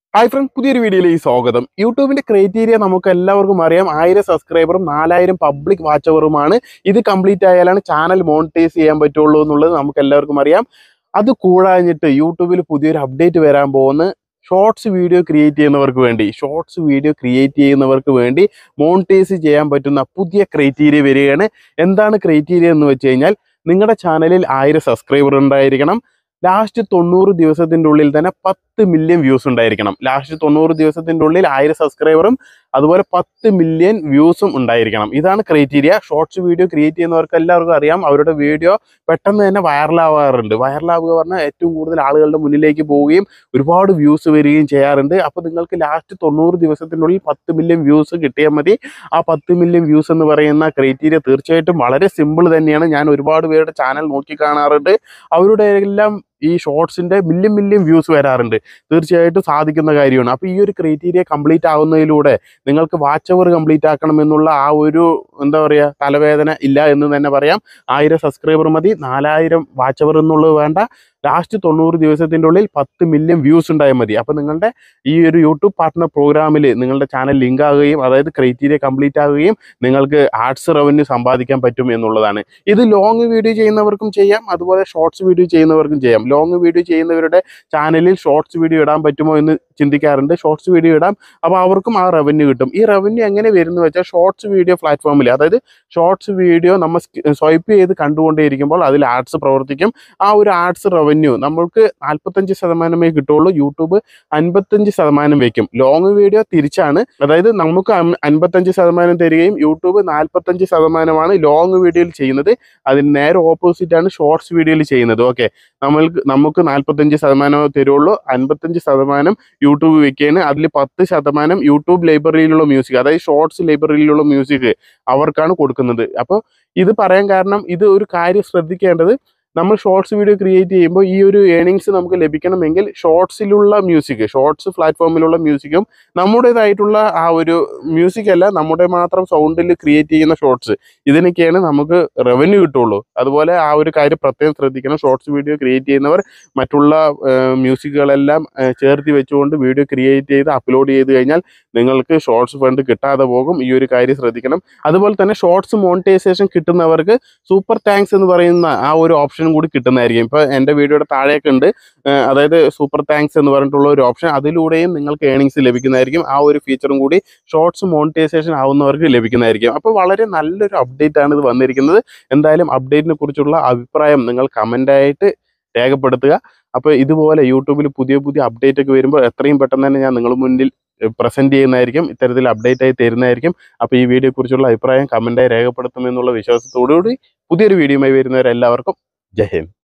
hi front പുതിയൊരു വീഡിയോയിലേക്ക് സ്വാഗതം യൂട്യൂബിന്റെ ക്രൈറ്റീരിയ നമുക്ക് എല്ലാവർക്കും അറിയാം ആയിരം സബ്സ്ക്രൈബറും നാലായിരം പബ്ലിക് വാച്ചവറുമാണ് ഇത് കംപ്ലീറ്റ് ആയാലാണ് ചാനൽ മോണിറ്റൈസ് ചെയ്യാൻ പറ്റുള്ളൂ എന്നുള്ളത് നമുക്ക് എല്ലാവർക്കും അറിയാം അത് കൂടാഞ്ഞിട്ട് യൂട്യൂബിൽ പുതിയൊരു അപ്ഡേറ്റ് വരാൻ പോകുന്ന ഷോർട്സ് വീഡിയോ ക്രിയേറ്റ് ചെയ്യുന്നവർക്ക് വേണ്ടി ഷോർട്സ് വീഡിയോ ക്രിയേറ്റ് ചെയ്യുന്നവർക്ക് വേണ്ടി മോണിറ്റൈസ് ചെയ്യാൻ പറ്റുന്ന പുതിയ ക്രൈറ്റീരിയ വരികയാണ് എന്താണ് ക്രൈറ്റീരിയ എന്ന് വെച്ച് കഴിഞ്ഞാൽ നിങ്ങളുടെ ചാനലിൽ ആയിരം സബ്സ്ക്രൈബർ ഉണ്ടായിരിക്കണം ലാസ്റ്റ് തൊണ്ണൂറ് ദിവസത്തിൻ്റെ ഉള്ളിൽ തന്നെ പത്ത് മില്യൺ വ്യൂസ് ഉണ്ടായിരിക്കണം ലാസ്റ്റ് തൊണ്ണൂറ് ദിവസത്തിൻ്റെ ഉള്ളിൽ ആയിരം സബ്സ്ക്രൈബറും അതുപോലെ പത്ത് മില്യൺ വ്യൂസും ഉണ്ടായിരിക്കണം ഇതാണ് ക്രൈറ്റീരിയ ഷോർട്സ് വീഡിയോ ക്രിയേറ്റ് ചെയ്യുന്നവർക്ക് എല്ലാവർക്കും അറിയാം അവരുടെ വീഡിയോ പെട്ടെന്ന് തന്നെ വൈറലാവാറുണ്ട് വൈറലാവുക പറഞ്ഞാൽ ഏറ്റവും കൂടുതൽ ആളുകളുടെ മുന്നിലേക്ക് പോവുകയും ഒരുപാട് വ്യൂസ് വരികയും ചെയ്യാറുണ്ട് അപ്പോൾ നിങ്ങൾക്ക് ലാസ്റ്റ് തൊണ്ണൂറ് ദിവസത്തിനുള്ളിൽ പത്ത് മില്യൺ വ്യൂസ് കിട്ടിയാൽ മതി ആ പത്ത് മില്യൺ വ്യൂസ് എന്ന് പറയുന്ന ക്രൈറ്റീരിയ തീർച്ചയായിട്ടും വളരെ സിമ്പിൾ തന്നെയാണ് ഞാൻ ഒരുപാട് പേരുടെ ചാനൽ നോക്കി കാണാറുണ്ട് അവരുടെ എല്ലാം ഈ ഷോർട്സിന്റെ മില്യൺ മില്യൺ വ്യൂസ് വരാറുണ്ട് തീർച്ചയായിട്ടും സാധിക്കുന്ന കാര്യമാണ് അപ്പോൾ ഈ ഒരു ക്രൈറ്റീരിയ കംപ്ലീറ്റ് ആവുന്നതിലൂടെ നിങ്ങൾക്ക് വാച്ച് അവർ കംപ്ലീറ്റ് ആക്കണം എന്നുള്ള ആ ഒരു എന്താ പറയുക തലവേദന ഇല്ല എന്ന് തന്നെ പറയാം ആയിരം സബ്സ്ക്രൈബർ മതി നാലായിരം വാച്ച് അവർ എന്നുള്ളത് വേണ്ട ലാസ്റ്റ് തൊണ്ണൂറ് ദിവസത്തിൻ്റെ ഉള്ളിൽ പത്ത് മില്യൺ വ്യൂസ് ഉണ്ടായാൽ മതി അപ്പോൾ നിങ്ങളുടെ ഈ ഒരു യൂട്യൂബ് പാർട്ട്ണർ പ്രോഗ്രാമിൽ നിങ്ങളുടെ ചാനൽ ലിങ്ക് ആകുകയും അതായത് ക്രൈറ്റീരിയ കംപ്ലീറ്റ് ആകുകയും നിങ്ങൾക്ക് ആഡ്സ് റവന്യൂ സമ്പാദിക്കാൻ പറ്റും എന്നുള്ളതാണ് ഇത് ലോങ് വീഡിയോ ചെയ്യുന്നവർക്കും ചെയ്യാം അതുപോലെ ഷോർട്സ് വീഡിയോ ചെയ്യുന്നവർക്കും ചെയ്യാം ലോങ് വീഡിയോ ചെയ്യുന്നവരുടെ ചാനലിൽ ഷോർട്സ് വീഡിയോ ഇടാൻ പറ്റുമോ എന്ന് ചിന്തിക്കാറുണ്ട് ഷോർട്സ് വീഡിയോ ഇടാം അപ്പോൾ അവർക്കും ആ റവന്യൂ കിട്ടും ഈ റവന്യൂ എങ്ങനെ വരുന്നു വെച്ചാൽ ഷോർട്സ് വീഡിയോ പ്ലാറ്റ്ഫോമിൽ അതായത് ഷോർട്സ് വീഡിയോ നമ്മൾ സ്വൈപ്പ് ചെയ്ത് കണ്ടുകൊണ്ടേയിരിക്കുമ്പോൾ അതിൽ ആഡ്സ് പ്രവർത്തിക്കും ആ ഒരു ആഡ്സ് റവന്യൂ നമ്മൾക്ക് നാൽപ്പത്തഞ്ച് ശതമാനമേ കിട്ടുള്ളൂ യൂട്യൂബ് അൻപത്തഞ്ച് ശതമാനം വെക്കും ലോങ് വീഡിയോ തിരിച്ചാണ് അതായത് നമുക്ക് അം- അൻപത്തഞ്ച് ശതമാനം തരികയും യൂട്യൂബ് നാൽപ്പത്തഞ്ച് ശതമാനമാണ് ലോങ് വീഡിയോയിൽ ചെയ്യുന്നത് അതിന് നേരെ ഓപ്പോസിറ്റ് ആണ് ഷോർട്സ് വീഡിയോയിൽ ചെയ്യുന്നത് ഓക്കെ നമ്മൾക്ക് നമുക്ക് നാൽപ്പത്തഞ്ച് ശതമാനം തരുള്ളൂ അൻപത്തഞ്ച് ശതമാനം യൂട്യൂബ് വെക്കുകയാണ് അതിൽ പത്ത് ശതമാനം യൂട്യൂബ് ലൈബ്രറിയിലുള്ള മ്യൂസിക് അതായത് ഷോർട്സ് ലൈബ്രറിയിലുള്ള മ്യൂസിക് അവർക്കാണ് കൊടുക്കുന്നത് അപ്പോൾ ഇത് പറയാൻ കാരണം ഇത് ഒരു കാര്യം ശ്രദ്ധിക്കേണ്ടത് നമ്മൾ ഷോർട്സ് വീഡിയോ ക്രിയേറ്റ് ചെയ്യുമ്പോൾ ഈ ഒരു ഏണിങ്സ് നമുക്ക് ലഭിക്കണമെങ്കിൽ ഷോർട്സിലുള്ള മ്യൂസിക് ഷോർട്സ് പ്ലാറ്റ്ഫോമിലുള്ള മ്യൂസിക്കും നമ്മുടേതായിട്ടുള്ള ആ ഒരു മ്യൂസിക് അല്ല നമ്മുടെ മാത്രം സൗണ്ടിൽ ക്രിയേറ്റ് ചെയ്യുന്ന ഷോർട്സ് ഇതിനൊക്കെയാണ് നമുക്ക് റവന്യൂ കിട്ടുള്ളൂ അതുപോലെ ആ ഒരു കാര്യം പ്രത്യേകം ശ്രദ്ധിക്കണം ഷോർട്സ് വീഡിയോ ക്രിയേറ്റ് ചെയ്യുന്നവർ മറ്റുള്ള മ്യൂസിക്കുകളെല്ലാം ചേർത്തി വെച്ചുകൊണ്ട് വീഡിയോ ക്രിയേറ്റ് ചെയ്ത് അപ്ലോഡ് ചെയ്ത് കഴിഞ്ഞാൽ നിങ്ങൾക്ക് ഷോർട്സ് ഫണ്ട് കിട്ടാതെ പോകും ഈ ഒരു കാര്യം ശ്രദ്ധിക്കണം അതുപോലെ തന്നെ ഷോർട്സ് മോണിറ്റൈസേഷൻ കിട്ടുന്നവർക്ക് സൂപ്പർ താങ്ക്സ് എന്ന് പറയുന്ന ആ ഒരു ഓപ്ഷനും കൂടി കിട്ടുന്നതായിരിക്കും ഇപ്പോൾ എൻ്റെ വീഡിയോയുടെ താഴെയൊക്കെ ഉണ്ട് ഏഹ് അതായത് സൂപ്പർ താങ്ക്സ് എന്ന് പറഞ്ഞിട്ടുള്ള ഒരു ഓപ്ഷൻ അതിലൂടെയും നിങ്ങൾക്ക് ഏണിങ്സ് ലഭിക്കുന്നതായിരിക്കും ആ ഒരു ഫീച്ചറും കൂടി ഷോർട്സ് മോണിറ്റൈസേഷൻ ആവുന്നവർക്ക് ലഭിക്കുന്നതായിരിക്കും അപ്പോൾ വളരെ നല്ലൊരു അപ്ഡേറ്റ് ആണ് ഇത് വന്നിരിക്കുന്നത് എന്തായാലും അപ്ഡേറ്റിനെ കുറിച്ചുള്ള അഭിപ്രായം നിങ്ങൾ കമൻ്റായിട്ട് രേഖപ്പെടുത്തുക അപ്പോൾ ഇതുപോലെ യൂട്യൂബിൽ പുതിയ പുതിയ അപ്ഡേറ്റ് ഒക്കെ വരുമ്പോൾ എത്രയും പെട്ടെന്ന് തന്നെ ഞാൻ നിങ്ങളുടെ മുന്നിൽ പ്രസൻറ്റ് ചെയ്യുന്നതായിരിക്കും ഇത്തരത്തിൽ അപ്ഡേറ്റ് ആയി തരുന്നതായിരിക്കും അപ്പോൾ ഈ വീഡിയോ കുറിച്ചുള്ള അഭിപ്രായം കമൻ്റായി രേഖപ്പെടുത്തുമെന്നുള്ള വിശ്വാസത്തോടുകൂടി പുതിയൊരു വീഡിയോയുമായി വരുന്നവരെല്ലാവർക്കും ജയ് ഹിന്ദ്